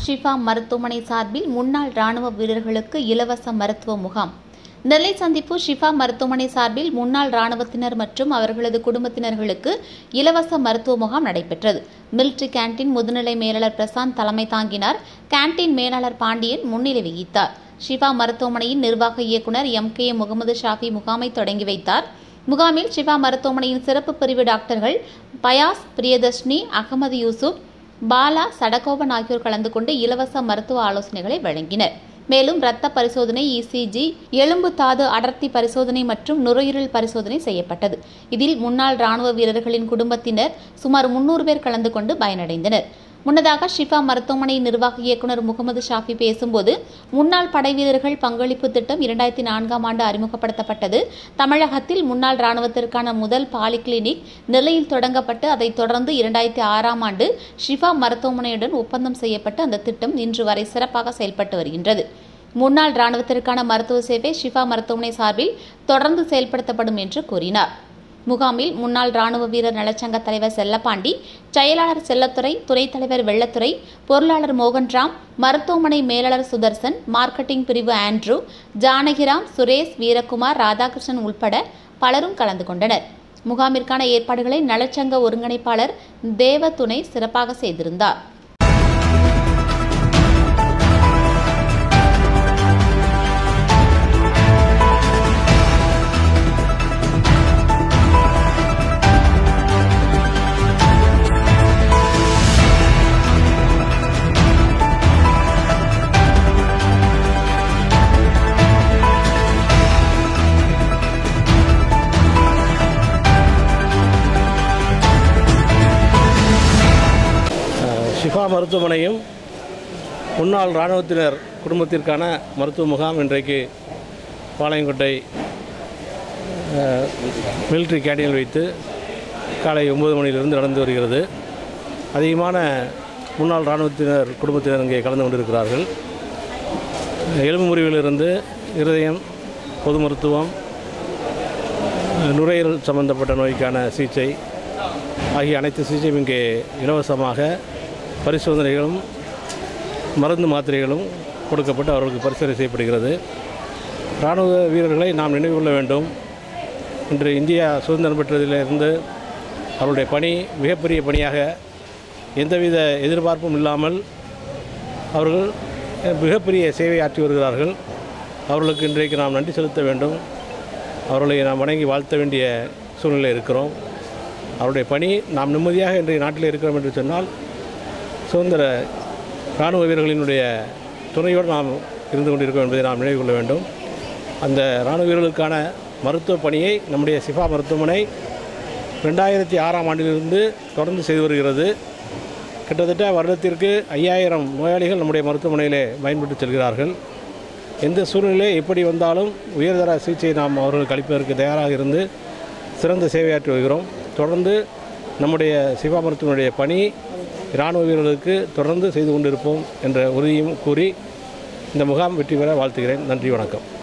ஷிஃபா மருத்துவமனை சார்பில் முன்னாள் ராணுவ வீரர்களுக்கு இலவச மருத்துவ முகாம் நெல்லை சந்திப்பு ஷிஃபா மருத்துவமனை சார்பில் முன்னாள் ராணுவத்தினர் மற்றும் அவர்களது குடும்பத்தினர்களுக்கு இலவச மருத்துவ முகாம் நடைபெற்றது மிலிட்ரி கேண்டீன் முதுநிலை மேலாளர் பிரசாந்த் தலைமை தாங்கினார் கேண்டீன் மேலாளர் பாண்டியன் முன்னிலை வகித்தார் ஷிஃபா மருத்துவமனையின் நிர்வாக இயக்குநர் எம் கே முகமது ஷாஃபி முகாமை தொடங்கி வைத்தார் முகாமில் ஷிஃபா மருத்துவமனையின் சிறப்பு பிரிவு டாக்டர்கள் பயாஸ் பிரியதர்ஷினி அகமது யூசுப் பாலா சடகோபன் ஆகியோர் கலந்து கொண்டு இலவச மருத்துவ ஆலோசனைகளை வழங்கினர் மேலும் இரத்த பரிசோதனை இசிஜி எலும்பு தாது அடர்த்தி பரிசோதனை மற்றும் நுரையீரல் பரிசோதனை செய்யப்பட்டது இதில் முன்னாள் ராணுவ வீரர்களின் குடும்பத்தினர் சுமார் முன்னூறு பேர் கலந்து கொண்டு பயனடைந்தனர் முன்னதாக ஷிஃபா மருத்துவமனை நிர்வாக இயக்குநர் முகமது ஷாஃபி பேசும்போது முன்னாள் படைவீரர்கள் பங்களிப்பு திட்டம் இரண்டாயிரத்தி நான்காம் ஆண்டு அறிமுகப்படுத்தப்பட்டது தமிழகத்தில் முன்னாள் ராணுவத்திற்கான முதல் பாலி கிளினிக் நிலையில் தொடங்கப்பட்டு அதைத் தொடர்ந்து இரண்டாயிரத்தி ஆறாம் ஆண்டு ஷிஃபா மருத்துவமனையுடன் ஒப்பந்தம் செய்யப்பட்டு அந்த திட்டம் இன்று வரை சிறப்பாக செயல்பட்டு வருகின்றது முன்னாள் ராணுவத்திற்கான மருத்துவ சேவை ஷிஃபா மருத்துவமனை சார்பில் தொடர்ந்து செயல்படுத்தப்படும் என்று கூறினார் முகாமில் முன்னாள் ராணுவ வீரர் நலச்சங்க தலைவர் செல்லப்பாண்டி செயலாளர் செல்லத்துறை துணைத் தலைவர் வெள்ளத்துறை பொருளாளர் மோகன்ராம் மருத்துவமனை மேலாளர் சுதர்சன் மார்க்கெட்டிங் பிரிவு ஆண்ட்ரூ ஜானகிராம் சுரேஷ் வீரகுமார் ராதாகிருஷ்ணன் உள்பட பலரும் கலந்து கொண்டனர் முகாமிற்கான ஏற்பாடுகளை நலச்சங்க ஒருங்கிணைப்பாளர் தேவ துணை சிறப்பாக செய்திருந்தார் ஷிஃபா மருத்துவமனையும் முன்னாள் இராணுவத்தினர் குடும்பத்திற்கான மருத்துவ முகாம் இன்றைக்கு பாளையங்கோட்டை அஹ், மிலிட்ரி கேண்டீனில் வைத்து காலை ஒன்பது மணியிலிருந்து நடந்து வருகிறது அதிகமான முன்னாள் இராணுவத்தினர் குடும்பத்தினர் இங்கே கலந்து கொண்டிருக்கிறார்கள் எலும்பு முறிவிலிருந்து இருதயம் பொது மருத்துவம் நுரையீரல் சம்பந்தப்பட்ட நோய்க்கான சிகிச்சை ஆகிய அனைத்து சிகிச்சையும் இங்கே இலவசமாக பரிசோதனைகளும் மருந்து மாத்திரைகளும் கொடுக்கப்பட்டு அவர்களுக்கு பரிசோதனை செய்யப்படுகிறது இராணுவ வீரர்களை நாம் நினைவு கொள்ள வேண்டும் இன்று இந்தியா சுதந்திரம் பெற்றதிலிருந்து அவருடைய பணி மிகப்பெரிய பணியாக எந்தவித எதிர்பார்ப்பும் இல்லாமல் அவர்கள் மிகப்பெரிய சேவை ஆற்றி வருகிறார்கள் அவர்களுக்கு இன்றைக்கு நாம் நன்றி செலுத்த வேண்டும் அவர்களை நாம் வணங்கி வாழ்த்த வேண்டிய சூழ்நிலை இருக்கிறோம் அவருடைய பணி நாம் நிம்மதியாக இன்றைய நாட்டில் இருக்கிறோம் என்று சொன்னால் சுதந்திர இராணுவ வீரர்களினுடைய துணையோடு நாம் இருந்து கொண்டிருக்கோம் என்பதை நாம் நினைவு கொள்ள வேண்டும் அந்த இராணுவ வீரர்களுக்கான மருத்துவ பணியை நம்முடைய சிஃபா மருத்துவமனை ரெண்டாயிரத்தி ஆறாம் ஆண்டிலிருந்து தொடர்ந்து செய்து வருகிறது கிட்டத்தட்ட வருடத்திற்கு ஐயாயிரம் நோயாளிகள் நம்முடைய மருத்துவமனையிலே பயன்பட்டு செல்கிறார்கள் எந்த சூழ்நிலை எப்படி வந்தாலும் உயர்தர சிகிச்சை நாம் அவர்களுக்கு அளிப்பதற்கு தயாராக இருந்து சிறந்த சேவையாற்றி வருகிறோம் தொடர்ந்து நம்முடைய சிவா மருத்துவனுடைய பணி இராணுவ வீரர்களுக்கு தொடர்ந்து செய்து கொண்டிருப்போம் என்ற உறுதியும் கூறி இந்த முகாம் வெற்றி பெற வாழ்த்துகிறேன் நன்றி வணக்கம்